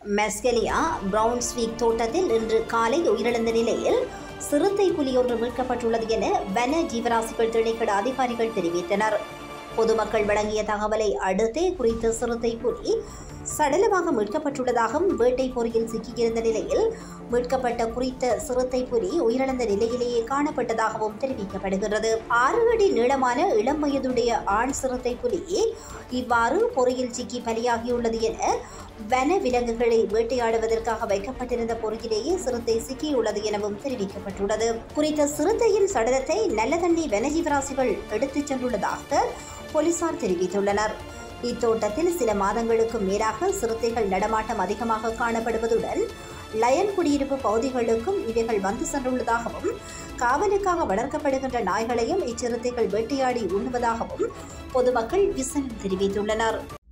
மெஸ்கெலியா பிரவுன்ஸ்வீக் தோட்டத்தில் இன்று காலை உயிரிழந்த நிலையில் சிறுத்தை புலி ஒன்று மீட்கப்பட்டுள்ளது என வன ஜீவராசிகள் திணைக்கள அதிகாரிகள் தெரிவித்தனர் பொதுமக்கள் வழங்கிய தகவலை அடுத்தே குறித்த சிறுத்தை புலி சடலமாக மீட்கப்பட்டுள்ளதாகவும் வேட்டை பொறியில் சிக்கியிருந்த நிலையில் மீட்கப்பட்ட குறித்த சிறுத்தை புலி உயிரிழந்த நிலையிலேயே காணப்பட்டதாகவும் தெரிவிக்கப்படுகிறது ஆறு அடி நீளமான இளம் வயதுடைய ஆண் சிறுத்தை புலி இவ்வாறு பொறியில் சிக்கி பலியாகியுள்ளது என வன விலங்குகளை வேட்டையாடுவதற்காக வைக்கப்பட்டிருந்த பொறியிலேயே சிறுத்தை சிக்கியுள்ளது எனவும் தெரிவிக்கப்பட்டுள்ளது குறித்த சிறுத்தையின் சடலத்தை நல்லதண்ணி வனஜீவராசிகள் எடுத்துச் சென்றுள்ளதாக போலீசார் தெரிவித்துள்ளனர் இத்தோட்டத்தில் சில மாதங்களுக்கு மேலாக சிறுத்தைகள் நடமாட்டம் அதிகமாக காணப்படுவதுடன் லயன் குடியிருப்பு பகுதிகளுக்கும் இவைகள் வந்து சென்றுள்ளதாகவும் காவலுக்காக வளர்க்கப்படுகின்ற நாய்களையும் இச்சிறுத்தைகள் வேட்டையாடி உண்ணுவதாகவும் பொதுமக்கள் விசனம் தெரிவித்துள்ளனர்